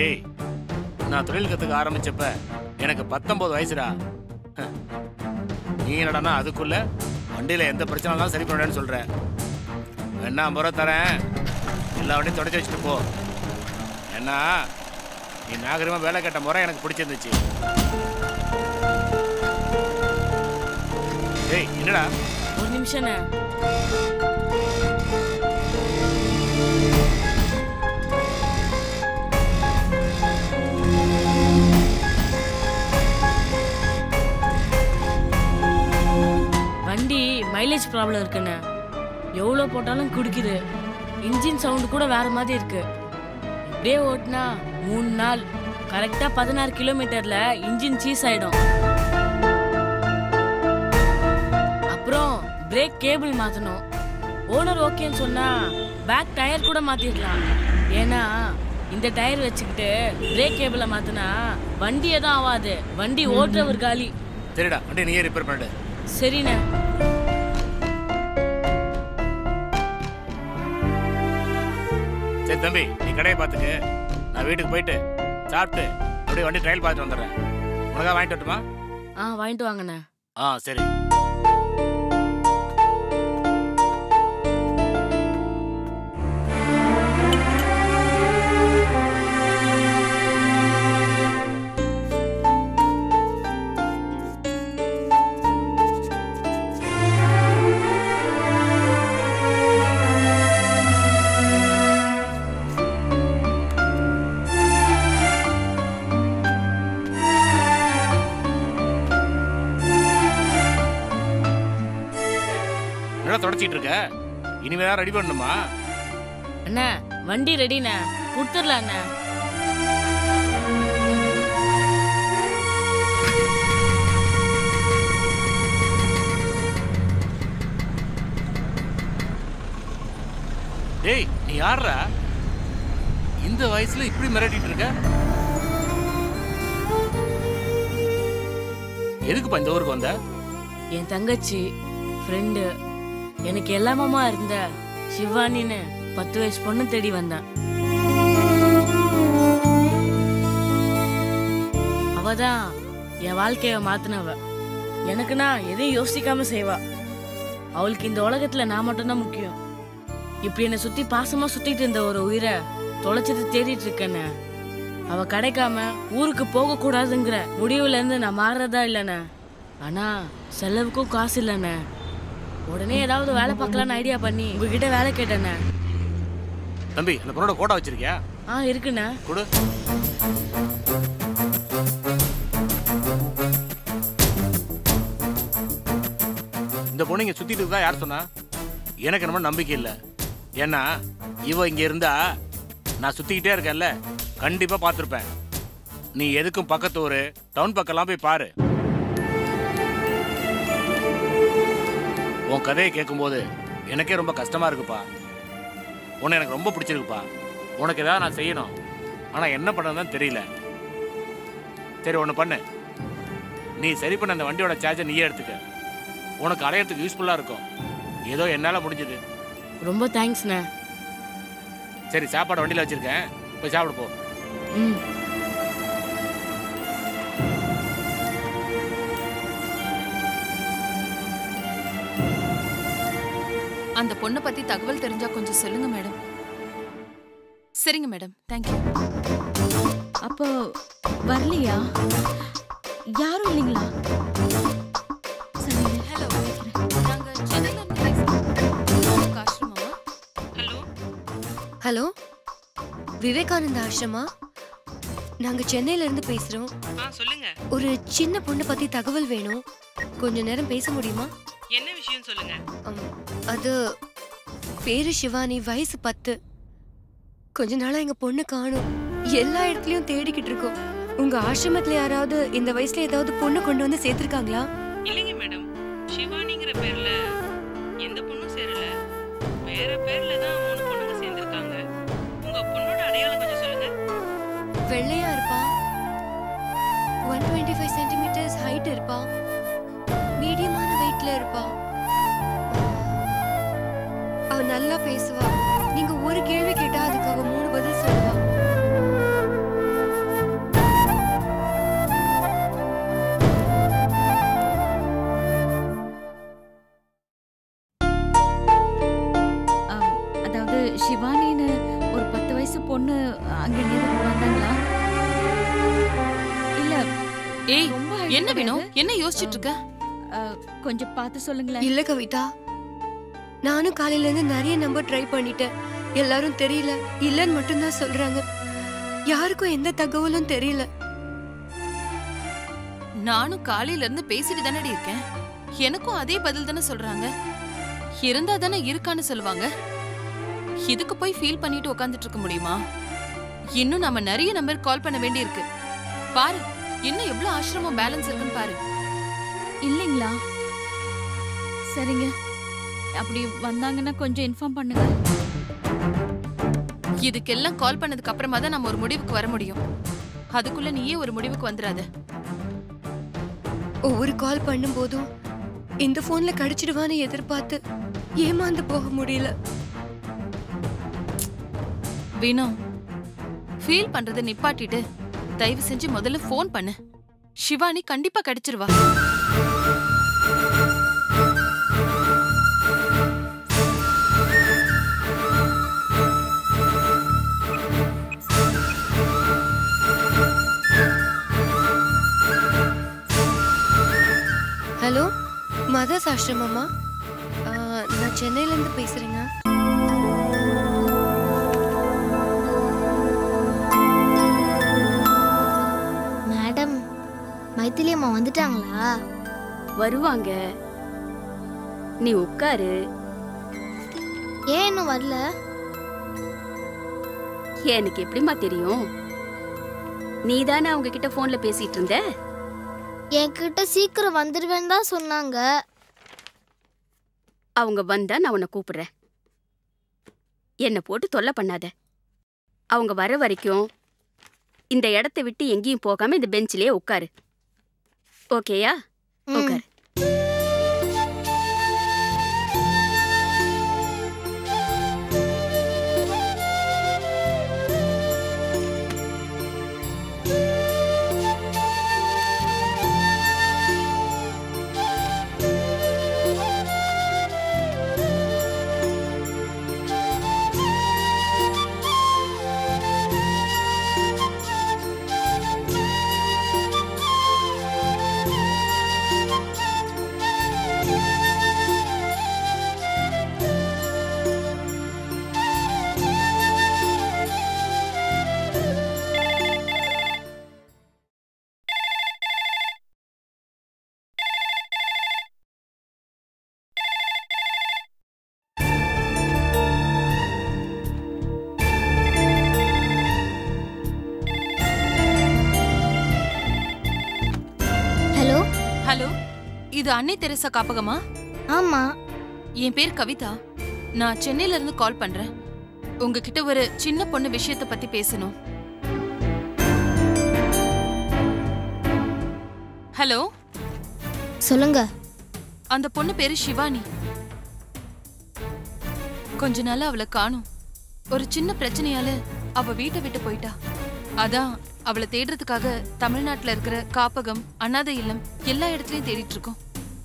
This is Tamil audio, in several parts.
டேய் நான் தொழில் கத்துக்க ஆரம்பிச்சப்ப எனக்கு பத்தொன்பது வயசுடா ஹ. நீ என்னடான்னா அதுக்குள்ள வண்டியில எந்த பிரச்சனை தான் சரி பண்ணுறேன்னு சொல்ற என்ன ஐம்பது ரூபா தரேன் எல்லா வண்டியும் தொடச்சி வச்சுட்டு போ ஏன்னா நீ நாகரிகமா வேலை கேட்ட முறை எனக்கு பிடிச்சிருந்துச்சு டேய் என்னடா ஒரு நிமிஷம்ண்ணே வண்டி மைலேஜ் ப்ராப்ளம் இருக்குண்ணே எவ்வளோ போட்டாலும் குடிக்குது இன்ஜின் சவுண்டு கூட வேற மாதிரி இருக்கு இப்படியே ஓட்டினா மூணு நாள் கரெக்டாக பதினாறு கிலோமீட்டரில் இன்ஜின் சீஸ் ஆயிடும் அப்புறம் பிரேக் கேபிள் மாற்றணும் ஓனர் ஓகேன்னு சொன்னா பேக் டயர் கூட மாத்திடலாம் ஏன்னா இந்த டயர் வச்சுக்கிட்டு பிரேக் கேபிளை மாத்தினா வண்டி எதுவும் ஆகாது வண்டி ஓட்டுறவர் காலி சரிடா வண்டி நீயே ரிப்பேர் பண்ணிடு சரிண்ணே சரி தம்பி நீ கடையை பார்த்துக்கு நான் வீட்டுக்கு போயிட்டு சாப்பிட்டு அப்படியே வண்டி ட்ரையல் பார்த்துட்டு வந்துடுறேன் உனக்காக வாங்கிட்டு வரட்டுமா ஆ வாங்கிட்டு வாங்கண்ணே ஆ சரி என்னடா தொடச்சிட்டு இருக்க இனிமே தான் ரெடி பண்ணணுமா அண்ணா வண்டி ரெடிண்ணே கொடுத்துடலாம் அண்ணா டேய் நீ யாருடா இந்த வயசுல இப்படி மிரட்டிட்டு இருக்க எதுக்குப்பா இந்த ஊருக்கு வந்த என் தங்கச்சி ஃப்ரெண்டு எனக்கு எல்லாமமா இருந்த சிவானின்னு பத்து வயசு பொண்ணு தேடி வந்தேன் அவ தான் என் வாழ்க்கைய மாத்தினவ எனக்குன்னா எதையும் யோசிக்காம செய்வா அவளுக்கு இந்த உலகத்துல நான் மட்டும்தான் முக்கியம் இப்படி என்னை சுத்தி பாசமா சுத்திட்டு இருந்த ஒரு உயிரை தொலைச்சது தேடிட்டு இருக்கேன்னு அவ கிடைக்காம ஊருக்கு போக கூடாதுங்கிற முடிவுல இருந்து நான் மாறுறதா இல்லைண்ணே ஆனா செலவுக்கும் காசு இல்லைண்ணே உடனே ஏதாவது வேலை பார்க்கலான்னு ஐடியா பண்ணி உங்ககிட்ட வேலை கேட்டேண்ணே தம்பி அந்த பொண்ணோட போட்டோ வச்சிருக்கியா ஆ இருக்குண்ணே கொடு இந்த பொண்ணு இங்க சுத்திட்டு இருக்கா யார் சொன்னா எனக்கு நம்ம நம்பிக்கை இல்லை ஏன்னா இவ இங்க இருந்தா நான் சுத்திக்கிட்டே இருக்கேன்ல கண்டிப்பா பார்த்துருப்பேன் நீ எதுக்கும் பக்கத்து ஊரு டவுன் பக்கம்லாம் போய் பாரு உன் கதையை கேட்கும்போது எனக்கே ரொம்ப கஷ்டமா இருக்குப்பா உன்னை எனக்கு ரொம்ப பிடிச்சிருக்குப்பா உனக்கு ஏதாவது நான் செய்யணும் ஆனால் என்ன பண்ணதான் தெரியல சரி ஒன்று பண்ணு நீ சரி பண்ண அந்த வண்டியோட சார்ஜை நீயே எடுத்துக்க உனக்கு அலையறதுக்கு யூஸ்ஃபுல்லாக இருக்கும் ஏதோ என்னால் முடிஞ்சது ரொம்ப தேங்க்ஸ்ண்ணே சரி சாப்பாடு வண்டியில் வச்சிருக்கேன் போய் சாப்பிடு போ ம் அந்த பொண்ணை பத்தி தகவல் தெரிஞ்சா கொஞ்சம் சொல்லுங்க மேடம் சரிங்க மேடம் தேங்க்யூ அப்போ வரலையா யாரும் இல்லைங்களா சரி ஹலோ நாங்க சென்னையில இருந்து பேசுறோம் ஆசிரமமா ஹலோ ஹலோ விவேகானந்தா ஆசிரமா நாங்க சென்னையில இருந்து பேசுறோம் ஆ சொல்லுங்க ஒரு சின்ன பொண்ணை பத்தி தகவல் வேணும் கொஞ்ச நேரம் பேச முடியுமா என்ன விஷயம் சொல்லுங்க அம், அது பேரு சிவானி வயசு பத்து கொஞ்ச நாளா எங்க பொண்ணு காணும் எல்லா இடத்துலயும் தேடிக்கிட்டு இருக்கோம் உங்க ஆசிரமத்துல யாராவது இந்த வயசுல ஏதாவது பொண்ணு கொண்டு வந்து சேர்த்திருக்காங்களா இல்லைங்க மேடம் சிவானிங்கிற பேர்ல எந்த பொண்ணும் சேரல வேற பேர்ல தான் மூணு பொண்ணுங்க சேர்ந்திருக்காங்க உங்க பொண்ணோட அடையாளம் கொஞ்சம் சொல்லுங்க வெள்ளையா இருப்பா one twenty five centimetres height இருப்பா மீடியமான வெயிட்ல இருப்பா அவ நல்லா பேசுவா நீங்க ஒரு கேள்வி கேட்டா அதுக்கு அவ மூணு பதில் சொல்லுவா சிவானின்னு ஒரு பத்து வயசு பொண்ணு அங்க எங்கேயாவது வந்தாங்களா இல்ல ஏய் ரொம்ப என்ன height வேணும் கிடையாது. என்ன யோசிச்சுட்டு இருக்க அஹ், கொஞ்சம் பார்த்து சொல்லுங்களேன் இல்ல கவிதா நானும் காலையில இருந்து நிறைய நம்பர் ட்ரை பண்ணிட்டேன் எல்லாரும் தெரியல இல்லன்னு மட்டும்தான் சொல்றாங்க யாருக்கும் எந்த தகவலும் தெரியல நானும் காலையில இருந்து பேசிட்டு தானடி இருக்கேன் எனக்கும் அதே பதில் தானே சொல்றாங்க இருந்தா தானே இருக்கான்னு சொல்லுவாங்க இதுக்கு போய் ஃபீல் பண்ணிட்டு உட்காந்துட்டு இருக்க முடியுமா இன்னும் நம்ம நிறைய நம்பர் கால் பண்ண வேண்டியிருக்கு பாரு இன்னும் எவ்வளவு ஆசிரமம் பேலன்ஸ் இருக்குன்னு பாரு இல்லைங்களா சரிங்க அப்படி வந்தாங்கன்னா கொஞ்சம் இன்ஃபார்ம் பண்ணுங்க இதுக்கெல்லாம் கால் பண்ணதுக்கு அப்புறமா தான் நம்ம ஒரு முடிவுக்கு வர முடியும் அதுக்குள்ள நீயே ஒரு முடிவுக்கு வந்துடாத ஒவ்வொரு கால் பண்ணும்போதும் இந்த போன்ல கிடைச்சிடுவான்னு எதிர்பார்த்து ஏமாந்து போக முடியல வீணா ஃபீல் பண்றதை நிப்பாட்டிட்டு தயவு செஞ்சு முதல்ல ஃபோன் பண்ணு சிவானி கண்டிப்பா கிடைச்சிருவா ஹலோ மதர்ஸ் ஆசிரமமா ஆ, நான் சென்னையில இருந்து பேசுறேங்க மேடம் மைத்திலி அம்மா வந்துட்டாங்களா வருவாங்க நீ உட்காரு ஏன் இன்னும் வரல எனக்கு எப்படிம்மா தெரியும் நீ தானே அவங்க கிட்ட போன்ல பேசிட்டு இருந்த என்கிட்ட சீக்கிரம் வந்துடுவேன்னு தான் சொன்னாங்க அவங்க வந்தா நான் உன்னை கூப்பிடுறேன் என்னை போட்டு தொல்லை பண்ணாத அவங்க வர வரைக்கும் இந்த இடத்த விட்டு எங்கேயும் போகாம இந்த பெஞ்சிலே உட்காரு ஓகேயா ம். உட்காரு ஹலோ ஹலோ இது அன்னை தெரசா காப்பகமா ஆமா என் பேர் கவிதா நான் சென்னையில இருந்து கால் பண்றேன் உங்ககிட்ட ஒரு சின்ன பொண்ணு விஷயத்த பத்தி பேசணும் ஹலோ சொல்லுங்க அந்த பொண்ணு பேரு சிவானி கொஞ்ச நாளா அவளை காணும் ஒரு சின்ன பிரச்சனையால அவ வீட்டை விட்டு போயிட்டா அதான் அவளை தேடுறதுக்காக தமிழ்நாட்டுல இருக்கிற காப்பகம் அனாதை இல்லம் எல்லா இடத்துலயும் தேடிட்டு இருக்கோம்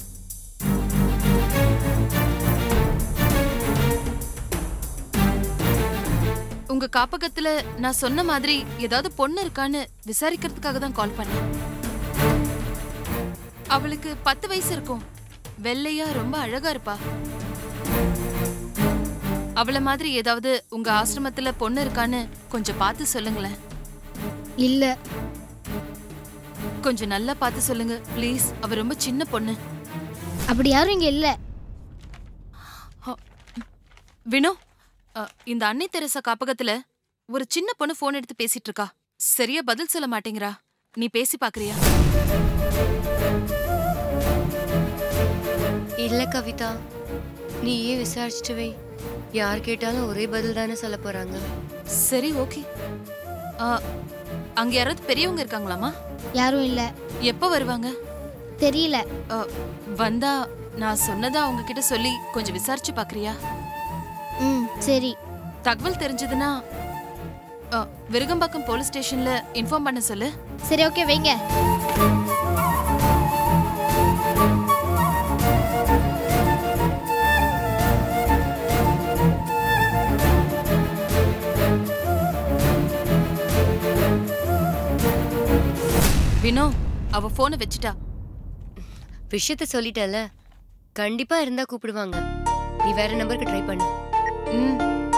உங்க காப்பகத்துல நான் சொன்ன மாதிரி ஏதாவது பொண்ணு இருக்கான்னு விசாரிக்கிறதுக்காக தான் கால் பண்ணேன் அவளுக்கு பத்து வயசு இருக்கும் வெள்ளையா ரொம்ப அழகா இருப்பா அவள மாதிரி ஏதாவது உங்க ஆசிரமத்துல பொண்ணு இருக்கான்னு கொஞ்சம் பார்த்து சொல்லுங்களேன் இல்ல கொஞ்சம் நல்லா பார்த்து சொல்லுங்க ப்ளீஸ் அவ ரொம்ப சின்ன பொண்ணு அப்படி யாரும் இங்க இல்ல வினோ அ, இந்த அன்னை தெரசா காப்பகத்துல ஒரு சின்ன பொண்ணு போன் எடுத்து பேசிட்டு இருக்கா சரியா பதில் சொல்ல மாட்டேங்கிறா நீ பேசி பாக்குறியா இல்ல கவிதா நீயே விசாரிச்சுட்டு வை யார் கேட்டாலும் ஒரே பதில் தானே சொல்ல போறாங்க சரி ஓகே அங்க யாராவது பெரியவங்க இருக்காங்களாமா யாரும் இல்ல எப்போ வருவாங்க தெரியல அ, வந்தா நான் சொன்னதா அவங்க கிட்ட சொல்லி கொஞ்சம் விசாரிச்சு பாக்குறியா ம் சரி தகவல் தெரிஞ்சதுன்னா அ, விருகம்பாக்கம் போலீஸ் ஸ்டேஷன்ல இன்ஃபார்ம் பண்ண சொல்லு சரி ஓகே வைங்க அவ போனை வச்சுட்டா விஷயத்த சொல்லிட்டல கண்டிப்பா இருந்தா கூப்பிடுவாங்க நீ வேற நம்பருக்கு ட்ரை பண்ணு ம்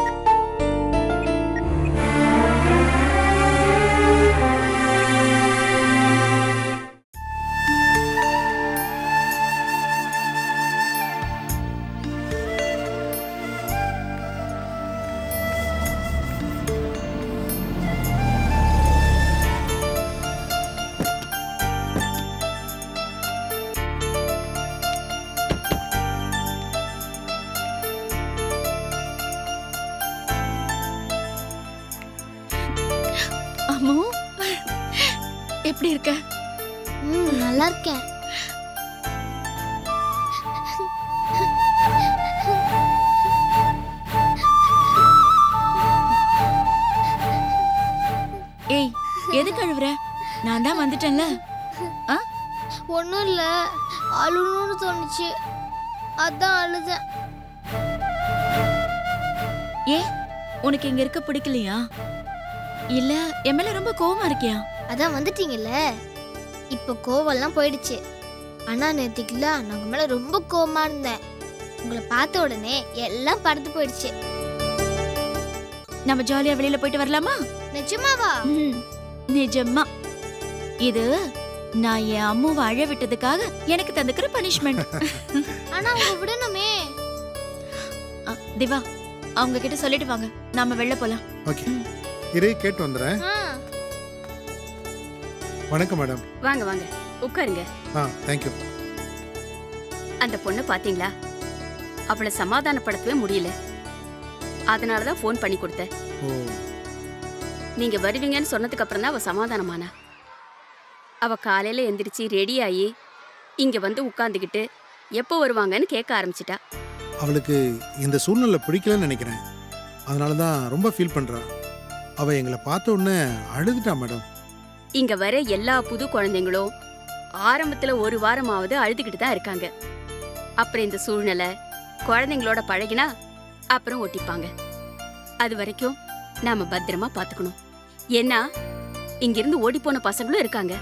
அம்மு எப்படி இருக்க ம் நல்லா இருக்கேன் ஏய் எது கழுவுற நான் தான் வந்துட்டேன்ல ஒன்றும் இல்லை அழுணுன்னு தோணுச்சு அதான் அழுதேன் ஏ உனக்கு இங்க இருக்க பிடிக்கலையா இல்ல என் மேல ரொம்ப கோவமா இருக்கியா அதான் வந்துட்டீங்கல்ல இப்போ கோவம்லாம் போயிடுச்சு ஆனா நேத்திக்குல நான் உங்க மேல ரொம்ப கோவமா இருந்தேன் உங்களை பார்த்த உடனே எல்லாம் பறந்து போயிடுச்சு நம்ம ஜாலியா வெளியில போயிட்டு வரலாமா நிஜமாவா ம், நிஜமா இது நான் என் அம்மாவை அழ விட்டதுக்காக எனக்கு தந்துக்கிற பனிஷ்மெண்ட் ஆனா அவங்க விடணுமே திவா அவங்க கிட்ட சொல்லிட்டு வாங்க நாம வெளில போலாம் ஓகே இரு கேட்டு வந்துடுறேன் ஆ, வணக்கம் மேடம் வாங்க வாங்க உட்காருங்க ஆ தேங்க்யூ அந்த பொண்ணை பாத்தீங்களா அவளை சமாதானப்படுத்தவே முடியல அதனால தான் ஃபோன் பண்ணி கொடுத்தேன் ஓ நீங்க வருவீங்கன்னு சொன்னதுக்கு அப்புறம் தான் அவ சமாதானமானா அவ காலையில எந்திரிச்சு ரெடி ஆகி இங்க வந்து உட்காந்துக்கிட்டு எப்போ வருவாங்கன்னு கேட்க ஆரம்பிச்சிட்டா அவளுக்கு இந்த சூழ்நிலை பிடிக்கலன்னு நினைக்கிறேன் அதனால தான் ரொம்ப ஃபீல் பண்ணுறா அவள் எங்களை பார்த்த உடனே அழுதுட்டா மேடம் இங்க வர எல்லா புது குழந்தைங்களும் ஆரம்பத்துல ஒரு வாரமாவது அழுதுகிட்டு தான் இருக்காங்க அப்புறம் இந்த சூழ்நிலை குழந்தைங்களோட பழகினா அப்புறம் ஒட்டிப்பாங்க அது வரைக்கும் நாம பத்திரமா பாத்துக்கணும் ஏன்னா இங்கிருந்து ஓடி போன பசங்களும் இருக்காங்க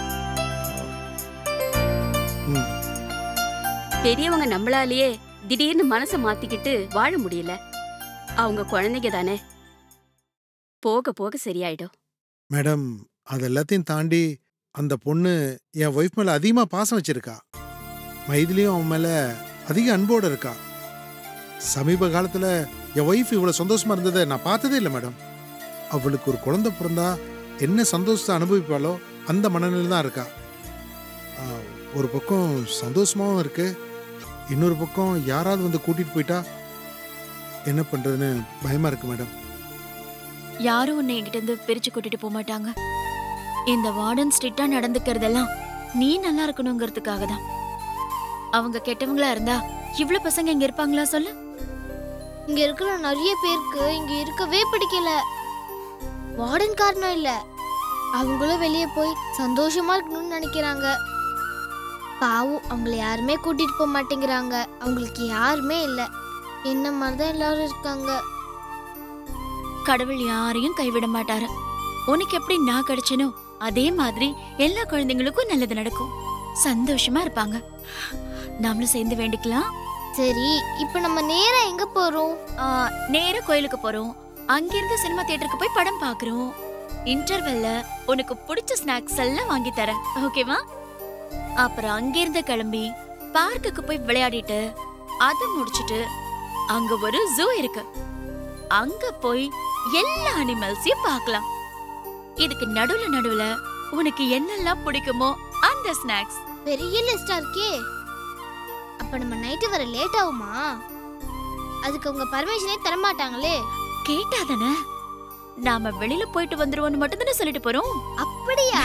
ம். பெரியவங்க நம்மளாலேயே திடீர்னு மனசை மாத்திக்கிட்டு வாழ முடியல அவங்க குழந்தைங்க தானே போக போக சரியாயிடும் மேடம் அது எல்லாத்தையும் தாண்டி அந்த பொண்ணு என் ஒய்ஃப் மேலே அதிகமாக பாசம் வச்சிருக்கா மைதிலியும் அவன் மேலே அதிக அன்போடு இருக்கா சமீப காலத்தில் என் ஒய்ஃப் இவ்வளோ சந்தோஷமா இருந்ததை நான் பார்த்ததே இல்லை மேடம் அவளுக்கு ஒரு குழந்தை பிறந்தா என்ன சந்தோஷத்தை அனுபவிப்பாளோ அந்த மனநிலை தான் இருக்கா ஆ, ஒரு பக்கம் சந்தோஷமாவும் இருக்கு இன்னொரு பக்கம் யாராவது வந்து கூட்டிட்டு போயிட்டா என்ன பண்றதுன்னு பயமா இருக்கு மேடம் யாரும் உன்னை என்கிட்ட இருந்து பிரிச்சு கூட்டிட்டு போக மாட்டாங்க இந்த வார்டன் ஸ்ட்ரிக்டா நடந்துக்கிறதெல்லாம் நீ நல்லா இருக்கணுங்கிறதுக்காக தான் அவங்க கெட்டவங்களா இருந்தா இவ்ளோ பசங்க இங்க இருப்பாங்களா சொல்லு இங்க இருக்கிற நிறைய பேருக்கு இங்க இருக்கவே பிடிக்கல வார்டன் காரணம் இல்ல அவங்களும் வெளியே போய் சந்தோஷமா இருக்கணும்னு நினைக்கிறாங்க பாவம் அவங்கள யாருமே கூட்டிட்டு போக மாட்டேங்கிறாங்க அவங்களுக்கு யாருமே இல்ல என்ன மாதிரி தான் எல்லாரும் இருக்காங்க கடவுள் யாரையும் கைவிட மாட்டாரு உனக்கு எப்படி நான் கிடைச்சனோ அதே மாதிரி எல்லா குழந்தைங்களுக்கும் நல்லது நடக்கும் சந்தோஷமா இருப்பாங்க நாமளும் சேர்ந்து வேண்டிக்கலாம் சரி இப்ப நம்ம நேரா எங்க போறோம் ஆ, நேரா கோயிலுக்கு போறோம் அங்கிருந்து சினிமா தியேட்டருக்கு போய் படம் பாக்குறோம் இன்டர்வெல்ல உனக்கு பிடிச்ச ஸ்நாக்ஸ் எல்லாம் வாங்கி தரேன் ஓகேவா அப்புறம் அங்கிருந்து கிளம்பி பார்க்குக்கு போய் விளையாடிட்டு அது முடிச்சிட்டு அங்க ஒரு ஜூ இருக்கு அங்க போய் எல்லா அனிமல்ஸையும் பார்க்கலாம் இதுக்கு நடுவுல நடுவுல உனக்கு என்னெல்லாம் பிடிக்குமோ அந்த ஸ்நாக்ஸ் பெரிய லிஸ்டா இருக்கே அப்ப நம்ம நைட்டு வர லேட் ஆகுமா அதுக்கு அவங்க பர்மிஷனே தர மாட்டாங்களே கேட்டாதானே நாம வெளியில போயிட்டு வந்துருவோம்னு மட்டும் தானே சொல்லிட்டு போறோம் அப்படியா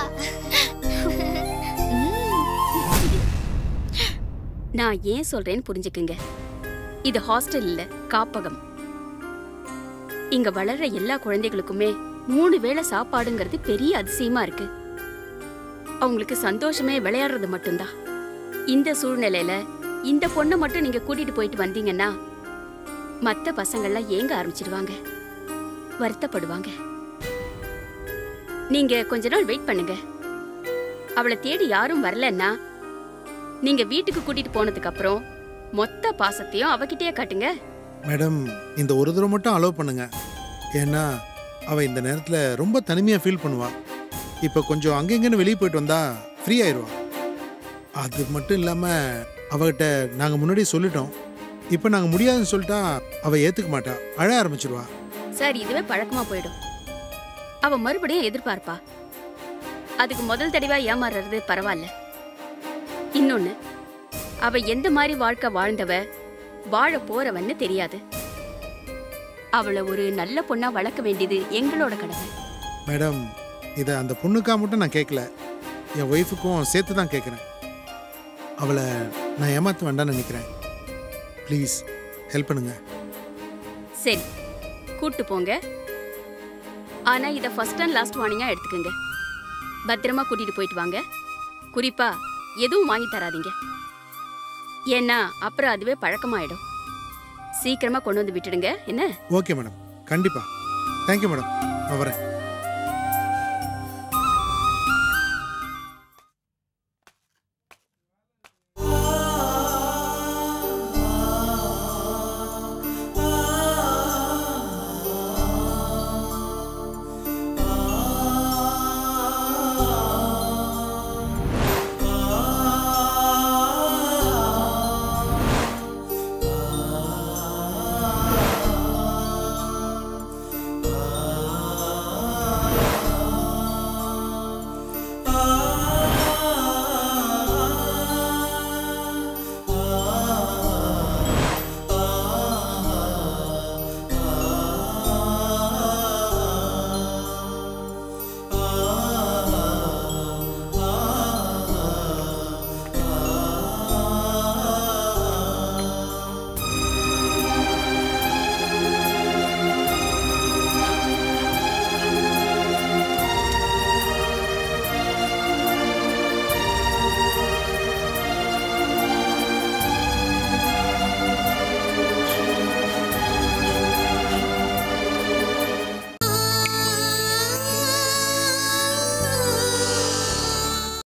நான் ஏன் சொல்றேன்னு புரிஞ்சுக்குங்க இது ஹாஸ்டல் இல்ல காப்பகம் இங்க வளர்ற எல்லா குழந்தைகளுக்குமே மூணு வேளை சாப்பாடுங்கிறது பெரிய அதிசயமா இருக்கு அவங்களுக்கு சந்தோஷமே விளையாடுறது மட்டும்தான் இந்த சூழ்நிலையில இந்த பொண்ணை மட்டும் நீங்க கூட்டிட்டு போயிட்டு வந்தீங்கன்னா மத்த பசங்கள்லாம் ஏங்க ஆரம்பிச்சிடுவாங்க வருத்தப்படுவாங்க நீங்க கொஞ்ச நாள் வெயிட் பண்ணுங்க அவளை தேடி யாரும் வரலன்னா நீங்க வீட்டுக்கு கூட்டிட்டு போனதுக்கு அப்புறம் மொத்த பாசத்தையும் அவகிட்டயே காட்டுங்க மேடம் இந்த ஒரு தடவை மட்டும் அலோவ் பண்ணுங்க ஏன்னா அவ இந்த நேரத்துல ரொம்ப தனிமையா ஃபீல் பண்ணுவா இப்போ கொஞ்சம் அங்கெங்கன்னு வெளியே போயிட்டு வந்தா ஃப்ரீ ஆயிடுவா அது மட்டும் இல்லாம அவகிட்ட நாங்க முன்னாடி சொல்லிட்டோம் இப்போ நாங்க முடியாதுன்னு சொல்லிட்டா அவ ஏத்துக்க மாட்டா அழ ஆரம்பிச்சிருவா சார் இதுவே பழக்கமா போயிடும் அவ மறுபடியும் எதிர்பார்ப்பா அதுக்கு முதல் தடவை ஏமாறுறது பரவாயில்ல இன்னொன்னு அவ எந்த மாதிரி வாழ்க்கை வாழ்ந்தவ வாழ போறவன்னு தெரியாது அவளை ஒரு நல்ல பொண்ணா வளர்க்க வேண்டியது எங்களோட கடமை மேடம் இதை அந்த பொண்ணுக்கா மட்டும் நான் கேட்கல என் ஒய்ஃபுக்கும் சேர்த்து தான் கேட்குறேன் அவளை நான் ஏமாற்ற வேண்டாம்னு நினைக்கிறேன் ப்ளீஸ் ஹெல்ப் பண்ணுங்க சரி கூட்டு போங்க ஆனா இத ஃபர்ஸ்ட் அண்ட் லாஸ்ட் வார்னிங்கா எடுத்துக்கோங்க பத்திரமா கூட்டிட்டு போயிட்டு வாங்க குறிப்பா எதுவும் வாங்கி தராதீங்க ஏன்னா அப்புறம் அதுவே பழக்கமாயிடும் சீக்கிரமா கொண்டு வந்து விட்டுடுங்க என்ன ஓகே மேடம் கண்டிப்பாக தேங்க்யூ மேடம் நான் வரேன்